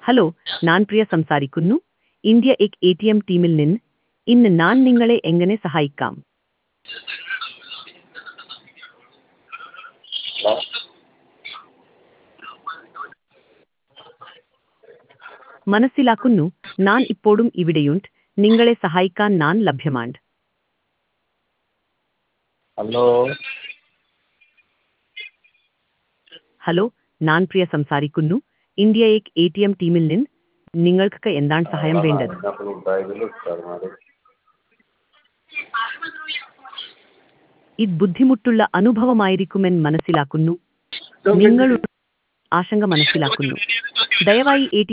hello ഞാൻ പ്രിയ സംസാരിക്കുന്നു India എക് എ ടി എം ടീമിൽ നിന്ന് ഇന്ന് ഞാൻ നിങ്ങളെ എങ്ങനെ സഹായിക്കാം ഹലോ മനസ്സിലാക്കുന്നു ഞാൻ ഇപ്പോഴും ഇവിടെയുണ്ട് നിങ്ങളെ സഹായിക്കാൻ ഞാൻ ലഭ്യമാണ് ഹലോ ഹലോ ഞാൻ പ്രിയ സംസാരിക്കുന്നു ഇന്ത്യ എക് എ ടി എം ടീമിൽ നിന്ന് നിങ്ങൾക്ക് എന്താണ് സഹായം വേണ്ടത് ഇത് ബുദ്ധിമുട്ടുള്ള അനുഭവമായിരിക്കുമെന്ന് മനസ്സിലാക്കുന്നു നിങ്ങളുടെ ആശങ്ക മനസ്സിലാക്കുന്നു ദയവായി എ